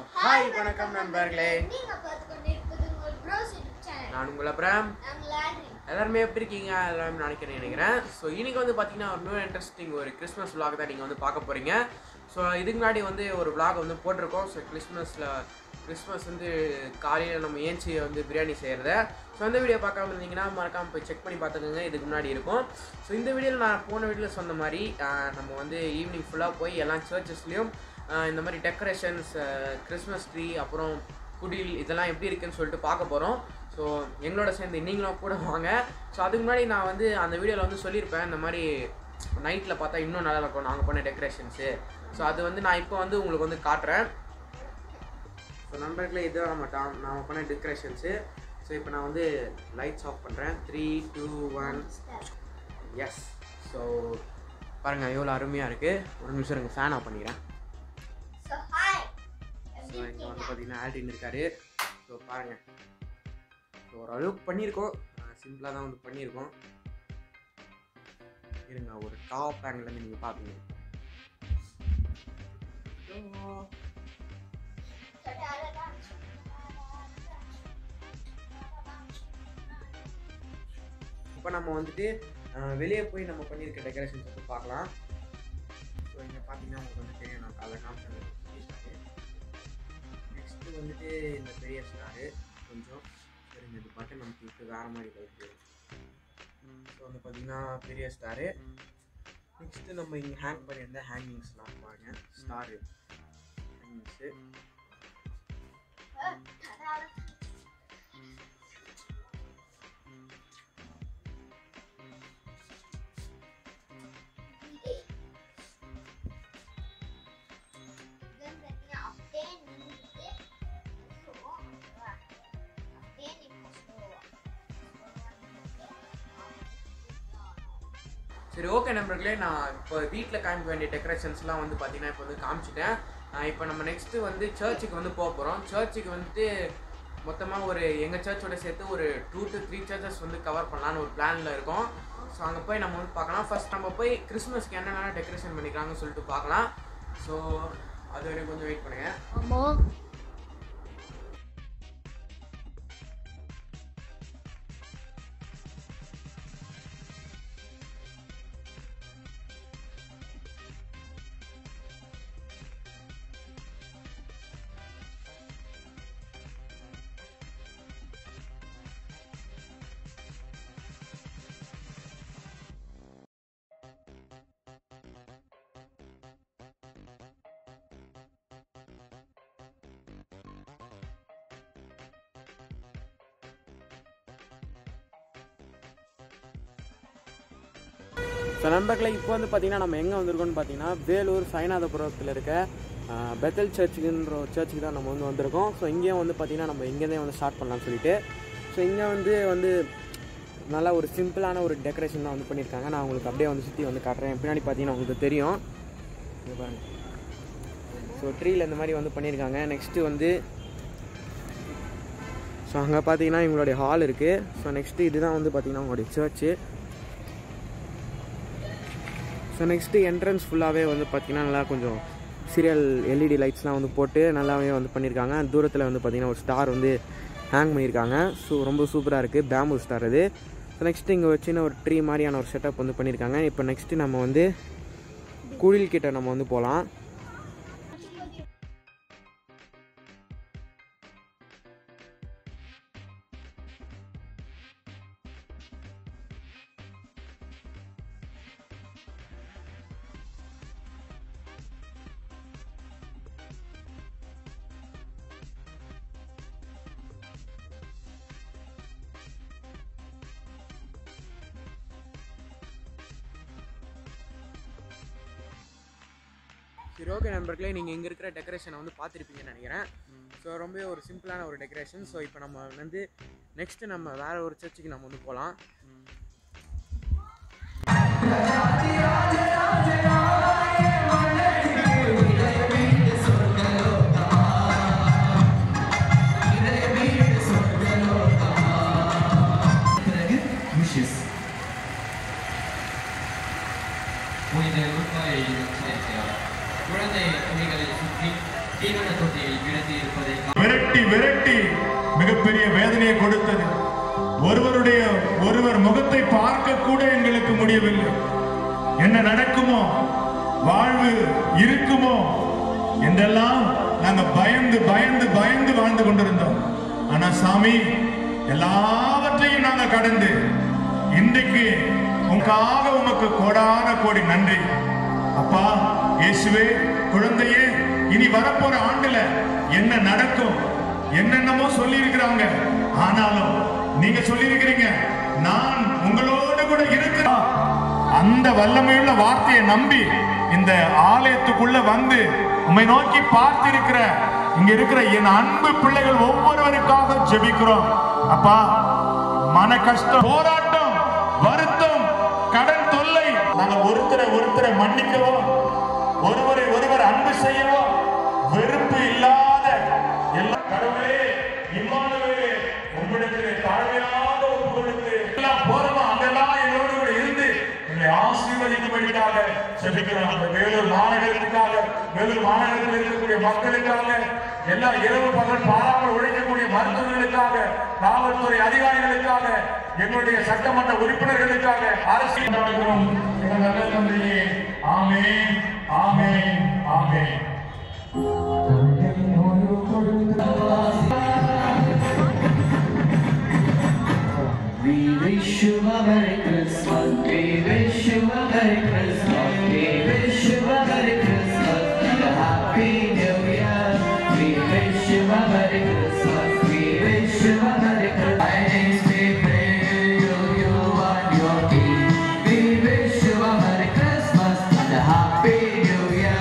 Hi வணக்கம் நண்பர்களே நீங்க பார்த்து கொண்டிருப்பது உங்கள் ப்ரோஸ் யூடியூப் சேனல் நான் உங்கள் அப்புறம் நாங்கள் லாண்ட்ரி எல்லாருமே எப்படி இருக்கீங்க எல்லாரும் நினைக்கிறேன் நினைக்கிறேன் ஸோ இன்னைக்கு வந்து பார்த்தீங்கன்னா ஒரு நியூ இன்ட்ரெஸ்டிங் ஒரு கிறிஸ்மஸ் vlog தான் நீங்கள் வந்து பார்க்க போகிறீங்க ஸோ இதுக்கு முன்னாடி வந்து ஒரு vlog வந்து போட்டிருக்கோம் ஸோ கிறிஸ்மஸில் கிறிஸ்மஸ் வந்து காலையில் நம்ம ஏஞ்சி வந்து பிரியாணி செய்கிறத ஸோ அந்த வீடியோ பார்க்காம இருந்தீங்கன்னா மறக்காம போய் செக் பண்ணி பார்த்துக்கோங்க இதுக்கு முன்னாடி இருக்கும் ஸோ இந்த வீடியோவில் நான் போன வீடியோவில் சொன்ன மாதிரி ஆஹ், நம்ம வந்து ஈவினிங் ஃபுல்லாக போய் எல்லா சர்ச்சஸ்லேயும் இந்த மாதிரி டெக்கரேஷன்ஸ் கிறிஸ்மஸ் ட்ரீ அப்புறம் குடில் இதெல்லாம் எப்படி இருக்குன்னு சொல்லிட்டு பார்க்க போகிறோம் ஸோ எங்களோட சேர்ந்து நீங்களும் கூட வாங்க ஸோ அதுக்கு முன்னாடி நான் வந்து அந்த வீடியோவில் வந்து சொல்லியிருப்பேன் இந்த மாதிரி நைட்டில் பார்த்தா இன்னும் நல்லா இருக்கும் நாங்கள் பண்ண டெக்கரேஷன்ஸு ஸோ அது வந்து நான் இப்போ வந்து உங்களுக்கு வந்து காட்டுறேன் ஸோ நண்பர்களே இதுதான் நம்ம டா- நாம பண்ண டெக்கரேஷன்ஸு ஸோ இப்போ நான் வந்து லைட்ஸ் ஆஃப் பண்ணுறேன் three two one yes so பாருங்கள் எவ்வளோ அருமையாக இருக்குது ஒரு நிமிஷம் எனக்கு ஃபேன் ஆஃப் பண்ணிக்கிறேன் ஸோ ஹாய் ஸோ இங்கே வந்து பார்த்தீங்கன்னா ஆல்டின் இருக்காரு ஸோ பாருங்கள் ஸோ ஓரளவுக்கு பண்ணியிருக்கோம் சிம்பிளாக தான் வந்து பண்ணியிருக்கோம் இருங்க ஒரு டாப் ஆங்கிள் நீங்கள் பார்ப்பீங்க இப்போ நம்ம வந்துட்டு அஹ், வெளியே போய் நம்ம பண்ணியிருக்க டெக்கரேஷன்ஸ் வந்து பார்க்கலாம் ஸோ இங்கே பார்த்தீங்கன்னா உங்களுக்கு வந்து தெரியும் நான் காலைல காமிச்சேன் நெக்ஸ்ட்டு வந்துட்டு இந்த பெரிய ஸ்டாரு கொஞ்சம் சரிங்க இது மட்டும் நமக்கு இப்போ வேறு மாதிரி லைட்டு ஸோ வந்து பார்த்தீங்கன்னா பெரிய ஸ்டாரு நெக்ஸ்ட்டு நம்ம இங்கே ஹேங் பண்ணியிருந்த ஹேங்கிங்ஸ்லாம் பாருங்க ஸ்டாரு ஹேங்கிங்ஸு அப்படியே நின்றுட்டு அப்படியே நிற்போம் சரி ஓகே நண்பர்களே நான் இப்போ வீட்டில் காமிக்க வேண்டிய டெக்கரேஷன்ஸ்லாம் வந்து பார்த்தீங்கன்னா இப்போ வந்து காமிச்சிட்டேன் ஆஹ் இப்போ நம்ம நெக்ஸ்ட்டு வந்து சர்ச்சுக்கு வந்து போக போகிறோம் சர்ச்சுக்கு வந்துட்டு மொத்தமாக ஒரு எங்கள் சர்ச்சோட சேர்த்து ஒரு டூ டு த்ரீ சர்ச்சஸ் வந்து கவர் பண்ணலான்னு ஒரு பிளானில் இருக்கோம் ஸோ அங்கே போய் நம்ம வந்து பார்க்கலாம் ஃபர்ஸ்ட் நம்ம போய் கிறிஸ்மஸ்க்கு என்னென்ன டெக்கரேஷன் பண்ணிக்கிறாங்கன்னு சொல்லிட்டு பார்க்கலாம் ஸோ அது வரைக்கும் கொஞ்சம் வெயிட் பண்ணுங்கள் ஆமாம் ஸோ நண்பர்களே இப்போ வந்து பார்த்தீங்கன்னா நம்ம எங்கே வந்திருக்கோம்னு பார்த்தீங்கன்னா வேலூர் சாய்நாதபுரத்தில் இருக்க ஆஹ், பெத்தல் சர்ச்சுக்குன்ற ஒரு சர்ச்சுக்கு தான் நம்ம வந்து வந்திருக்கோம் ஸோ இங்கேயும் வந்து பார்த்தீங்கன்னா நம்ம இங்கேருந்தே வந்து ஸ்டார்ட் பண்ணலாம்னு சொல்லிட்டு ஸோ இங்கே வந்து வந்து நல்லா ஒரு சிம்பிளான ஒரு டெக்கரேஷன் தான் வந்து பண்ணியிருக்காங்க நான் உங்களுக்கு அப்படியே வந்து சுற்றி வந்து காட்டுறேன் பின்னாடி பார்த்தீங்கன்னா உங்களுக்கு தெரியும் இங்க பாருங்க ஸோ ட்ரீல இந்த மாதிரி வந்து பண்ணியிருக்காங்க நெக்ஸ்ட்டு வந்து ஸோ அங்கே பார்த்தீங்கன்னா இவங்களுடைய ஹால் இருக்குது ஸோ நெக்ஸ்ட்டு இதுதான் வந்து பார்த்தீங்கன்னா உங்களுடைய சர்ச்சு ஸோ நெக்ஸ்ட்டு என்ட்ரன்ஸ் ஃபுல்லாகவே வந்து பார்த்தீங்கன்னா நல்லா கொஞ்சம் சீரியல் எல்இடி லைட்ஸ்லாம் வந்து போட்டு நல்லாவே வந்து பண்ணியிருக்காங்க தூரத்தில் வந்து பார்த்தீங்கன்னா ஒரு ஸ்டார் வந்து ஹேங் பண்ணியிருக்காங்க ஸோ ரொம்ப சூப்பராக இருக்குது பேம்பு ஸ்டார் அது ஸோ நெக்ஸ்ட்டு இங்கே வச்சுன்னு ஒரு ட்ரீ மாதிரியான ஒரு செட்டப் வந்து பண்ணியிருக்காங்க இப்போ நெக்ஸ்ட்டு நம்ம வந்து குடில் கிட்ட நம்ம வந்து போகலாம் சரி ஓகே நண்பர்களே நீங்கள் இங்கே இருக்கிற டெக்கரேஷனை வந்து பார்த்துருப்பீங்கன்னு நினைக்கிறேன் ஸோ ரொம்ப ஒரு சிம்பிளான ஒரு டெக்கரேஷன் ஸோ இப்போ நம்ம வந்து நெக்ஸ்ட்டு நம்ம வேற ஒரு சர்ச்சுக்கு நம்ம வந்து போகலாம் wishes புனித லூக்காய் எழுதிய குழந்தை துணிகளை சுற்றி தீவன தொட்டியில் கிடத்தி இருப்பதை விரட்டி விரட்டி மிகப்பெரிய வேதனையை கொடுத்தது ஒருவருடைய ஒருவர் முகத்தை பார்க்க கூட எங்களுக்கு முடியவில்லை என்ன நடக்குமோ வாழ்வு இருக்குமோ என்றெல்லாம் நாங்க பயந்து பயந்து பயந்து வாழ்ந்து கொண்டிருந்தோம் ஆனா சாமி எல்லாவற்றையும் நாங்க கடந்து இன்றைக்கு உங்களுக்காக உமக்கு கோடான கோடி நன்றி அப்பா இயேசுவே குழந்தையே இனி வரப்போற ஆண்டுல என்ன நடக்கும் என்னென்னமோ சொல்லி இருக்கிறாங்க ஆனாலும் நீங்க சொல்லி இருக்கிறீங்க நான் உங்களோடு கூட இருக்கிறேன் அந்த வல்லமையுள்ள வார்த்தையை நம்பி இந்த ஆலயத்துக்குள்ள வந்து உம்மை நோக்கி பார்த்திருக்கிற இங்க இருக்கிற என் அன்பு பிள்ளைகள் ஒவ்வொருவருக்காக ஜெபிக்கிறோம் அப்பா மன கஷ்டம் போராட்டம் வருத்தம் கடன் தொல்லை நாங்க ஒருத்தரை ஒருத்தரை மன்னிக்கவோ ஒருவரை ஒருவர் அன்பு செய்யவோ வெறுப்பு இல்லாத எல்லா கடவுளே இம்மானுவேலே உம்மிடத்திலே தாழ்மையாக ஒப்பு கொடுத்து எல்லாம் போறோமா அங்கெல்லாம் எங்களோடு கூட இருந்து எங்களை ஆசீர்வதிக்கும்படியாக செபிக்கிறோம் அந்த வேலூர் மாநகரத்துக்காக வேலூர் மாநகரத்தில் இருக்கக்கூடிய மக்களுக்காக எல்லா இரவு பகல் பாராமல் உழைக்கக்கூடிய மருத்துவர்களுக்காக காவல்துறை அதிகாரிகளுக்காக எங்களுடைய சட்டமன்ற உறுப்பினர்களுக்காக அரசியல் நடக்கிறோம் எங்கள் நல்ல தந்தையே ஆமென் ஆமென் ஆமென் We wish you a Merry Christmas. We wish you a Merry Christmas. We wish you a Merry Christmas and a Happy New Year. We wish you a Merry Christmas. We wish you a Merry Christmas. Tidings we bring to you and your team. We wish you a Merry Christmas and a Happy New Year.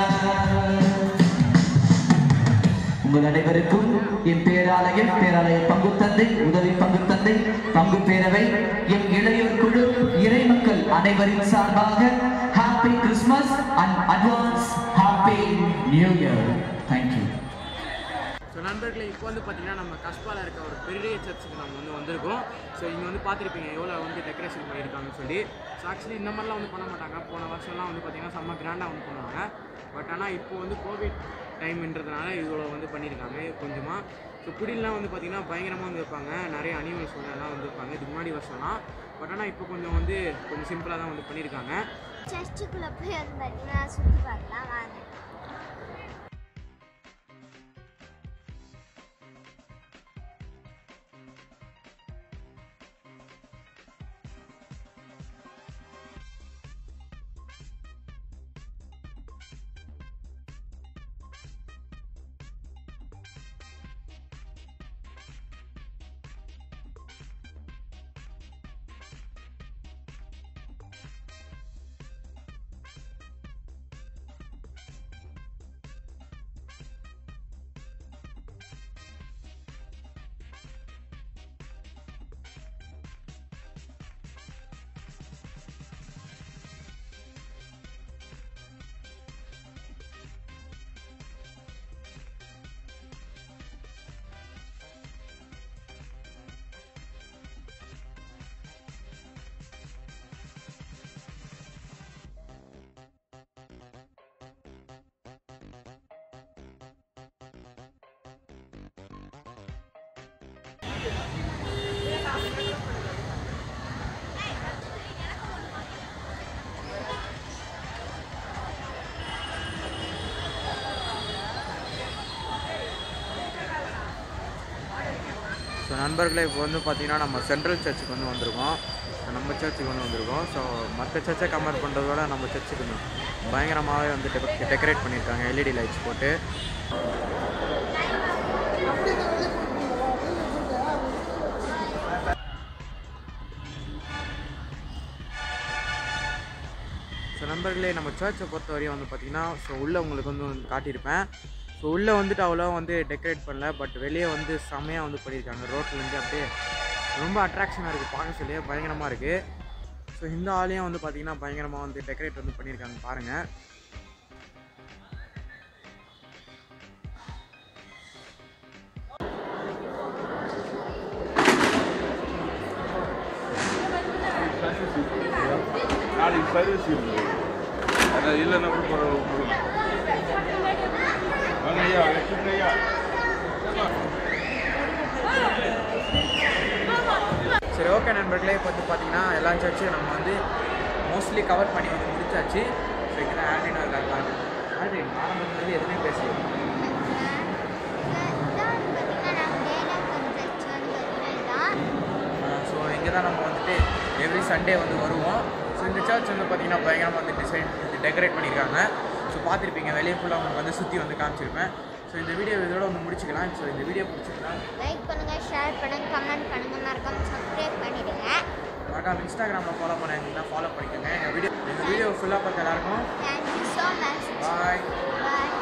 உங்கள் அனைவருக்கும் என் பேராலயம் பேராலய பங்கு தந்தை உதவி பங்கு தந்தை பங்கு பேரவை எம் இளையோர் குழு இறை மக்கள் அனைவரின் சார்பாக happy Christmas and advance happy new year thank you so நண்பர்களே இப்போ வந்து பார்த்தீங்கன்னா நம்ம கஸ்பால இருக்க ஒரு பெரிய சர்ச்சுக்கு நம்ம வந்து வந்திருக்கோம் ஸோ இங்கே வந்து பார்த்துருப்பீங்க எவ்வளோ வந்து டெக்கரேஷன் பண்ணியிருக்காங்கன்னு சொல்லி ஸோ ஆக்சுவலி இந்த மாதிரிலாம் வந்து பண்ண மாட்டாங்க போன வருஷம்லாம் வந்து பார்த்தீங்கன்னா செம்ம கிராண்டாக வந்து பண்ணுவாங்க பட் ஆனால் இப்போ வந்து கோவிட் டைம்ன்றதுனால இவ்வளோ வந்து பண்ணியிருக்காங்க கொஞ்சமாக ஸோ குடிலாம் வந்து பார்த்தீங்கன்னா பயங்கரமாக வந்து வைப்பாங்க நிறைய அனிமல்ஸ் எல்லாம் வந்து வைப்பாங்க இதுக்கு முன்னாடி வருஷம்லாம் பட் ஆனால் இப்போ கொஞ்சம் வந்து கொஞ்சம் சிம்பிளாக தான் வந்து பண்ணியிருக்காங்க சர்ச்சுக்குள்ளே போய் வந்து பார்த்தீங்கன்னா சுற்றி பார்க்கலாம் வாங்க ஸோ நண்பர்களே இப்போ வந்து பார்த்தீங்கன்னா நம்ம சென்ட்ரல் சர்ச்சுக்கு வந்து வந்திருக்கோம் நம்ம சர்ச்சுக்கு வந்து வந்திருக்கோம் ஸோ மற்ற சர்ச்சை கம்பேர் பண்ணுறதோட நம்ம சர்ச்சுக்கு வந்து பயங்கரமாகவே வந்து டெக்கரேட் பண்ணியிருக்காங்க எல்இடி லைட்ஸ் போட்டு ஸோ நண்பர்களே நம்ம சர்ச்சை பொறுத்த வரையும் வந்து பார்த்திங்கன்னா ஸோ உள்ளே உங்களுக்கு வந்து காட்டியிருப்பேன் ஸோ உள்ளே வந்துட்டு அவ்வளோ வந்து டெக்கரேட் பண்ணல பட் வெளியே வந்து செமையாக வந்து பண்ணியிருக்காங்க ரோட்லேருந்து அப்படியே ரொம்ப அட்ராக்ஷனாக இருக்குது பார்க்க சொல்லியே பயங்கரமாக இருக்குது ஸோ இந்த ஆலையும் வந்து பார்த்திங்கன்னா பயங்கரமாக வந்து டெக்கரேட் வந்து பண்ணியிருக்காங்க பாருங்கள் நாளைக்கு சர்வீஸ் இருக்குது அதான் இல்லைன்னா கூட பரவாயில்ல. ஆ சரி ஓகே நண்பர்களே இப்போ வந்து பார்த்தீங்கன்னா எல்லா சர்ச்சையும் நம்ம வந்து மோஸ்ட்லி கவர் பண்ணி வந்து முடிச்சாச்சு ஸோ இங்கே தான் ஆல்டினோ இருக்காங்க ஆல்டின் ஆரம்பத்துலேருந்து எதுவுமே பேசல இதான் பார்த்தீங்கன்னா நம்ம டேலாக் சர்ச் வந்து பார்த்தீங்கன்னா இதான் ஸோ இங்கே தான் நம்ம வந்துட்டு எவ்ரி சண்டே வந்து வருவோம் ஸோ இந்த சர்ச் வந்து பார்த்தீங்கன்னா பயங்கரமாக வந்து டிசைன் டெக்கரேட் பண்ணியிருக்காங்க ஸோ பார்த்துருப்பீங்க வெளியே ஃபுல்லாக உங்களுக்கு வந்து சுற்றி வந்து காமிச்சிருப்பேன் ஸோ இந்த வீடியோ இதோட வந்து முடிச்சுக்கலாம் ஸோ இந்த வீடியோ பிடிச்சிருந்தா லைக் பண்ணுங்க ஷேர் பண்ணுங்க கமெண்ட் பண்ணுங்க மறக்காம சப்ஸ்கிரைப் பண்ணிடுங்க மறக்காம இன்ஸ்டாகிராமில் ஃபாலோ பண்ணிங்கன்னா ஃபாலோ பண்ணிக்கோங்க எங்கள் வீடியோ எங்கள் வீடியோ ஃபுல்லாக பார்த்த எல்லாருக்கும் தேங்க்யூ ஸோ மச் பாய் பாய்